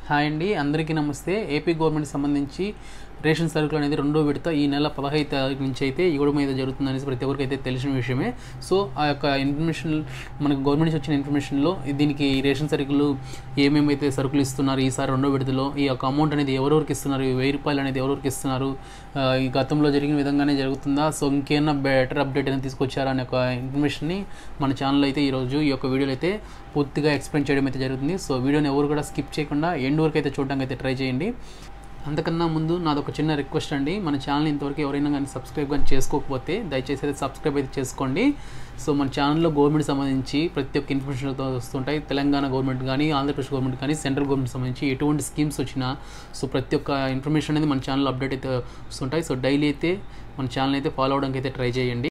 hi అండి అందరికీ నమస్తే ఏపీ గవర్నమెంట్ సంబంధించి రేషన్ సరుకులు అనేది రెండో విడత ఈ నెల పదహైదు తారీఖు నుంచి అయితే ఇవ్వడం అయితే జరుగుతుంది అనేసి ప్రతి ఒక్కరికి అయితే తెలిసిన విషయమే సో ఆ యొక్క ఇన్ఫర్మేషన్ మనకు గవర్నమెంట్ నుంచి వచ్చిన ఇన్ఫర్మేషన్లో దీనికి ఈ రేషన్ సరుకులు ఏమేమైతే సరుకులు ఇస్తున్నారు ఈసారి రెండో విడతలో ఈ యొక్క అమౌంట్ అనేది ఎవరెవరికి ఇస్తున్నారు ఈ వెయ్యి రూపాయలు అనేది ఎవరెవరికి ఇస్తున్నారు ఆ, ఈ గతంలో జరిగిన విధంగానే జరుగుతుందా సో ఇంకేమైనా బెటర్ అప్డేట్ అనేది తీసుకొచ్చారా అనే ఒక ఇన్ఫర్మేషన్ని మన ఛానల్ అయితే ఈరోజు ఈ యొక్క వీడియోలో అయితే పూర్తిగా ఎక్స్ప్లెయిన్ చేయడం అయితే జరుగుతుంది సో వీడియోని ఎవరు కూడా స్కిప్ చేయకుండా ఎండ్ వరకు అయితే చూడడానికి అయితే ట్రై చేయండి అంతకన్నా ముందు నాది ఒక చిన్న రిక్వెస్ట్ అండి మన ఛానల్ ఇంతవరకు ఎవరైనా కానీ సబ్స్క్రైబ్ కానీ చేసుకోకపోతే దయచేసి అయితే సబ్స్క్రైబ్ అయితే చేసుకోండి సో మన ఛానల్లో గవర్నమెంట్ సంబంధించి ప్రతి ఒక్క ఇన్ఫర్మేషన్తో వస్తుంటాయి తెలంగాణ గవర్నమెంట్ కానీ ఆంధ్రప్రదేశ్ గవర్నమెంట్ కానీ సెంట్రల్ గవర్నమెంట్ సంబంధించి ఎటువంటి స్కీమ్స్ వచ్చినా సో ప్రతి ఒక్క ఇన్ఫర్మేషన్ అనేది మన ఛానల్లో అప్డేట్ అయితే వస్తుంటాయి సో డైలీ అయితే మన ఛానల్ అయితే ఫాలో అవడానికి అయితే ట్రై చేయండి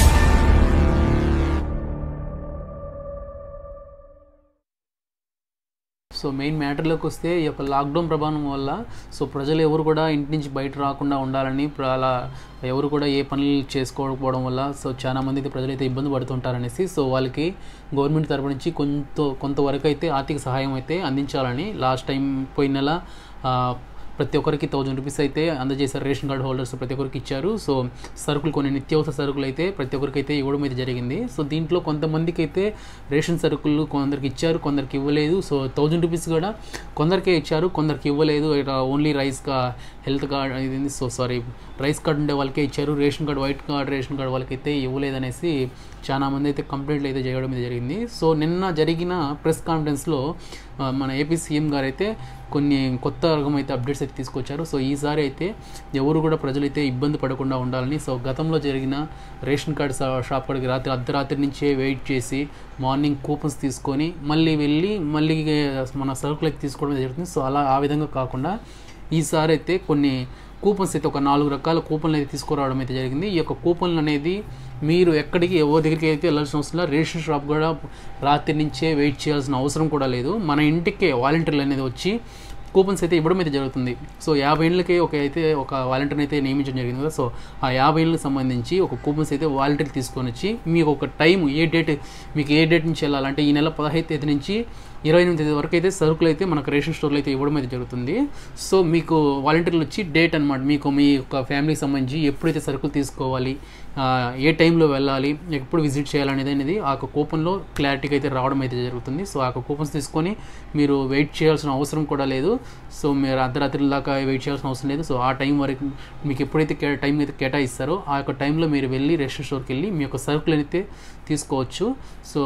సో మెయిన్ మ్యాటర్లోకి వస్తే ఈ యొక్క లాక్డౌన్ ప్రభావం వల్ల సో ప్రజలు ఎవరు కూడా ఇంటి నుంచి బయట రాకుండా ఉండాలని ప్ర- అలా ఎవరు కూడా ఏ పనులు చేసుకోకపోవడం వల్ల సో చాలా మంది అయితే ప్రజలైతే ఇబ్బంది పడుతుంటారనేసి సో వాళ్ళకి గవర్నమెంట్ తరపు నుంచి కొంత కొంతవరకు అయితే ఆర్థిక సహాయం అయితే అందించాలని లాస్ట్ టైం పోయిన నెల ఆ, ప్రతి ఒక్కరికి థౌజండ్ రూపీస్ అయితే అందజేశారు రేషన్ కార్డు హోల్డర్స్ ప్రతి ఒక్కరికి ఇచ్చారు సో సరుకులు కొన్ని నిత్యావసర సరుకులు అయితే ప్రతి ఒక్కరికి అయితే ఇవ్వడం అయితే జరిగింది సో దీంట్లో కొంతమందికి అయితే రేషన్ సరుకులు కొందరికి ఇచ్చారు కొందరికి ఇవ్వలేదు సో థౌజండ్ రూపీస్ కూడా కొందరికే ఇచ్చారు కొందరికి ఇవ్వలేదు ఇక్కడ ఓన్లీ రైస్ కా హెల్త్ కార్డ్ ఇది సో సారీ రైస్ కార్డ్ ఉండే వాళ్ళకే ఇచ్చారు ration card white card ration card వాళ్ళకైతే ఇవ్వలేదనేసి చాలా మంది అయితే కంప్లైంట్లు అయితే చేయడం అయితే జరిగింది సో నిన్న జరిగిన ప్రెస్ కాన్ఫరెన్స్లో ఆ, మన ఏపీ సీఎం గారు అయితే కొన్ని కొత్త రకం అయితే అప్డేట్స్ అయితే తీసుకొచ్చారు సో ఈసారి అయితే ఎవరు కూడా ప్రజలైతే ఇబ్బంది పడకుండా ఉండాలని సో గతంలో జరిగిన రేషన్ కార్డ్ షా- షాప్ కాడికి రాత్రి అర్ధరాత్రి నుంచే వెయిట్ చేసి మార్నింగ్ కూపన్స్ తీసుకొని మళ్ళీ వెళ్ళి మళ్ళీ మన సరుకులు అయితే తీసుకోవడం జరుగుతుంది సో అలా ఆ విధంగా కాకుండా ఈసారి అయితే కొన్ని కూపన్స్ అయితే ఒక నాలుగు రకాల కూపన్లు అయితే తీసుకురావడం అయితే జరిగింది ఈ యొక్క కూపన్లు అనేది మీరు ఎక్కడికి ఎవరి దగ్గరికి అయితే వెళ్ళాల్సిన అవసరం లేదు రేషన్ షాప్ కూడా రాత్రి నుంచే వెయిట్ చేయాల్సిన అవసరం కూడా లేదు మన ఇంటికే వాలంటీర్లు అనేది వచ్చి కూపన్స్ అయితే ఇవ్వడం అయితే జరుగుతుంది సో యాభై ఏళ్ళకి ఒక అయితే ఒక వాలంటీర్ని అయితే నియమించడం జరిగింది కదా సో ఆ యాభై ఏళ్ళకి సంబంధించి ఒక కూపన్స్ అయితే వాలంటీర్ తీసుకొని వచ్చి మీకు ఒక టైం ఏ డేట్ మీకు ఏ డేట్ నుంచి వెళ్ళాలంటే ఈ నెల పదహైదు తేదీ నుంచి ఇరవై ఎనిమిది తేదీ వరకు అయితే సరుకులు అయితే మనకు రేషన్ స్టోర్లో అయితే ఇవ్వడం అయితే జరుగుతుంది సో మీకు వాలంటీర్లు వచ్చి డేట్ అనమాట మీకు మీ యొక్క ఫ్యామిలీకి సంబంధించి ఎప్పుడైతే సరుకులు తీసుకోవాలి ఆ, ఏ టైంలో వెళ్ళాలి ఎప్పుడు విజిట్ చేయాలనేది అనేది ఆ యొక్క కూపన్లో క్లారిటీగా అయితే రావడం అయితే జరుగుతుంది సో ఆ యొక్క కూపన్స్ తీసుకొని మీరు వెయిట్ చేయాల్సిన అవసరం కూడా లేదు సో మీరు అర్ధరాత్రి దాకా వెయిట్ చేయాల్సిన అవసరం లేదు సో ఆ టైం వరకు మీకు ఎప్పుడైతే కే టైం అయితే కేటాయిస్తారో ఆ యొక్క టైంలో మీరు వెళ్ళి రేషన్ స్టోర్కి వెళ్ళి మీ యొక్క సరుకులు అయితే తీసుకోవచ్చు సో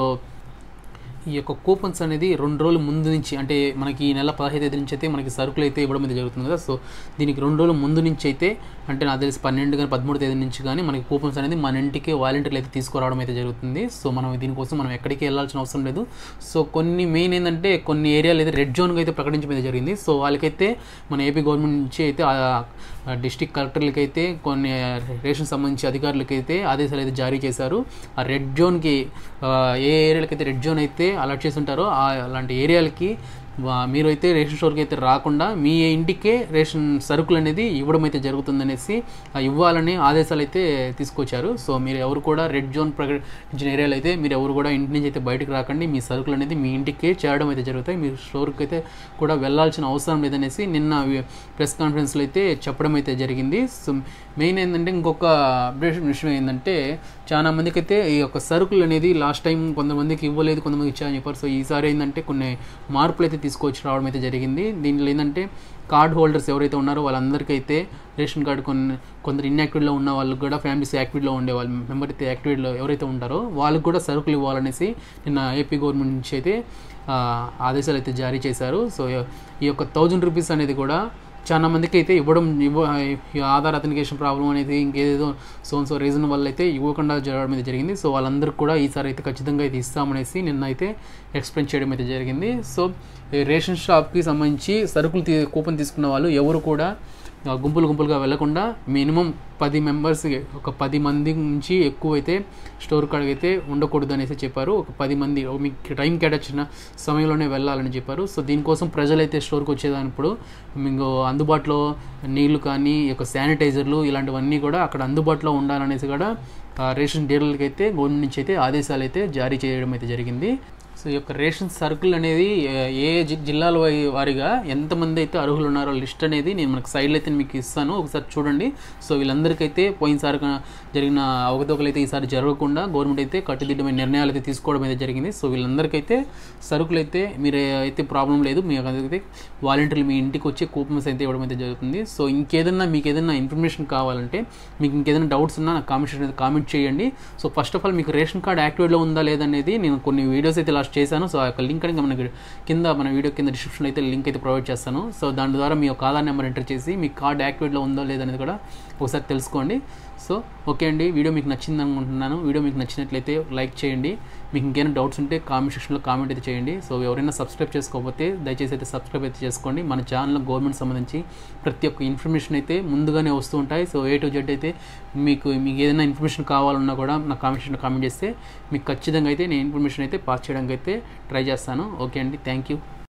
ఈ యొక్క కూపన్స్ అనేది రెండు రోజుల ముందు నుంచి అంటే మనకి ఈ నెల పదహైదు తేదీ నుంచి అయితే మనకి సరుకులు అయితే ఇవ్వడం అయితే జరుగుతుంది కదా సో దీనికి రెండు రోజుల ముందు నుంచి అయితే అంటే నాకు తెలిసి పన్నెండు కానీ పదమూడు తేదీ నుంచి కానీ మనకి కూపన్స్ అనేది మన ఇంటికి వాలంటీర్లు అయితే తీసుకురావడం అయితే జరుగుతుంది సో మనం దీనికోసం మనం ఎక్కడికి వెళ్ళాల్సిన అవసరం లేదు సో కొన్ని మెయిన్ ఏంటంటే కొన్ని ఏరియాలు అయితే రెడ్ జోన్గా అయితే ప్రకటించడం అయితే జరిగింది సో వాళ్ళకైతే మన ఏపీ గవర్నమెంట్ నుంచి అయితే డిస్టిక్ కలెక్టర్లకి అయితే కొన్ని రేషన్ సంబంధించి అధికారులకి అయితే ఆదేశాలు అయితే జారీ చేశారు ఆ రెడ్ జోన్కి ఆ, ఏ ఏరియాలకి అయితే రెడ్ జోన్ అయితే అలర్ట్ చేసి ఉంటారో ఆ అలాంటి ఏరియాలకి వా- మీరు అయితే రేషన్ స్టోర్కి అయితే రాకుండా మీ ఇంటికే రేషన్ సరుకులు అనేది ఇవ్వడం అయితే జరుగుతుందనేసి ఆ, ఇవ్వాలని ఆదేశాలు అయితే తీసుకొచ్చారు సో మీరు ఎవరు కూడా రెడ్ జోన్ ప్రకటించిన ఏరియాలో అయితే మీరు ఎవరు కూడా ఇంటి నుంచి అయితే బయటకు రాకండి మీ సరుకులు అనేది మీ ఇంటికే చేరడం అయితే జరుగుతాయి మీరు స్టోర్కి అయితే కూడా వెళ్ళాల్సిన అవసరం లేదనేసి నిన్న వి- ప్రెస్ కాన్ఫరెన్స్లో అయితే చెప్పడం అయితే జరిగింది సో మెయిన్ ఏంటంటే ఇంకొక అప్డేషన్ విషయం ఏంటంటే చాలా మందికి అయితే ఈ యొక్క సరుకులు అనేది లాస్ట్ టైం కొంతమందికి ఇవ్వలేదు కొంతమందికి ఇచ్చారని చెప్పారు సో ఈసారి ఏంటంటే కొన్ని మార్పులు అయితే తీసుకొచ్చి రావడం అయితే జరిగింది దీంట్లో ఏంటంటే కార్డ్ హోల్డర్స్ ఎవరైతే ఉన్నారో వాళ్ళందరికీ అయితే రేషన్ కార్డు కొన్ని కొందరు ఇన్యాక్టివ్లో ఉన్న వాళ్ళకి కూడా ఫ్యామిలీస్ యాక్టివ్లో ఉండే వాళ్ళు మెంబర్ అయితే యాక్టివ్లో ఎవరైతే ఉంటారో వాళ్ళకి కూడా సరుకులు ఇవ్వాలనేసి నిన్న ఏపీ గవర్నమెంట్ నుంచి అయితే ఆ, ఆదేశాలు అయితే జారీ చేశారు సో ఈ యొక్క థౌజండ్ రూపీస్ అనేది కూడా చాలా మందికి అయితే ఇవ్వడం ఇవ్వ ఈ ఆధార్ అథెంటికేషన్ ప్రాబ్లం అనేది ఇంకేదేదో సో సో రీజన్ వల్ల అయితే ఇవ్వకుండా జరగడం అయితే జరిగింది సో వాళ్ళందరికీ కూడా ఈసారి అయితే ఖచ్చితంగా అయితే ఇస్తామనేసి నిన్న అయితే ఎక్స్ప్లెయిన్ చేయడం అయితే జరిగింది సో ఈ రేషన్ షాప్కి సంబంధించి సరుకులు తీ కూపన్ తీసుకున్న వాళ్ళు ఎవరు కూడా ఆ, గుంపులు గుంపులుగా వెళ్లకుండా మినిమం పది మెంబర్స్ ఒక పది మంది నుంచి ఎక్కువ అయితే స్టోర్ కాడికి అయితే ఉండకూడదు అనేసి చెప్పారు ఒక పది మంది ఓ మీకు టైం కేటాయించిన సమయంలోనే వెళ్ళాలని చెప్పారు సో దీనికోసం ప్రజలైతే స్టోర్కి వచ్చేదానిప్పుడు మీకు అందుబాటులో నీళ్లు కానీ ఈ యొక్క శానిటైజర్లు ఇలాంటివన్నీ కూడా అక్కడ అందుబాటులో ఉండాలనేసి కూడా ఆ, రేషన్ డీలర్లకి అయితే గవర్నమెంట్ నుంచి అయితే ఆదేశాలు అయితే జారీ చేయడం అయితే జరిగింది సో సో ఈ యొక్క రేషన్ సర్కిల్ అనేది ఏ- ఏ జి- జిల్లాల వారి- వారిగా ఎంతమంది అయితే అర్హులు ఉన్నారో లిస్ట్ అనేది నేను మనకు సైడ్లో అయితే మీకు ఇస్తాను ఒకసారి చూడండి సో వీళ్ళందరికైతే పోయినసారి క- జరిగిన అవకతవకలు అయితే ఈసారి జరగకుండా గవర్నమెంట్ అయితే కట్టుదిట్టమైన నిర్ణయాలు అయితే తీసుకోవడం అయితే జరిగింది సో వీళ్ళందరికైతే సరుకులు అయితే మీరు అయితే ప్రాబ్లం లేదు మీ అయితే వాలంటీర్లు మీ ఇంటికి వచ్చి కూపన్స్ అయితే ఇవ్వడం అయితే జరుగుతుంది సో ఇంకేదన్నా మీకు ఏదైనా ఇన్ఫర్మేషన్ కావాలంటే మీకు ఇంకేదైనా డౌట్స్ ఉన్నా నాకు కామెంట్ సెక్షన్ కామెంట్ చేయండి సో ఫస్ట్ ఆఫ్ ఆల్ మీకు రేషన్ కార్డ్ యాక్టివేట్లో ఉందా లేదనేది నేను కొన్ని వీడియోస్ అయితే లాస్ట్ చేశాను సో ఆ యొక్క లింక్ అనేది మనకి కింద మన వీడియో కింద డిస్క్రిప్షన్ అయితే లింక్ అయితే ప్రొవైడ్ చేస్తాను సో దాని ద్వారా మీ యొక్క ఆధార్ నెంబర్ ఎంటర్ చేసి మీ కార్డ్ యాక్టివేట్లో ఉందో లేదనేది కూడా ఒకసారి తెలుసుకోండి సో ఓకే అండి వీడియో మీకు నచ్చింది అనుకుంటున్నాను వీడియో మీకు నచ్చినట్లయితే లైక్ చేయండి మీకు ఇంకేమైనా డౌట్స్ ఉంటే కామెంట్ సెక్షన్లో కామెంట్ అయితే చేయండి సో ఎవరైనా సబ్స్క్రైబ్ చేసుకోకపోతే దయచేసి అయితే సబ్స్క్రైబ్ అయితే చేసుకోండి మన ఛానల్లో గవర్నమెంట్ సంబంధించి ప్రతి ఒక్క ఇన్ఫర్మేషన్ అయితే ముందుగానే వస్తూ ఉంటాయి సో ఏ టు జెడ్ అయితే మీకు మీకు ఏదైనా ఇన్ఫర్మేషన్ కావాలన్నా కూడా నా కామెంట్ సెక్షన్లో కామెంట్ చేస్తే మీకు ఖచ్చితంగా అయితే నేను ఇన్ఫర్మేషన్ అయితే పాస్ చేయడానికి అయితే ట్రై చేస్తాను ఓకే అండి థ్యాంక్ యూ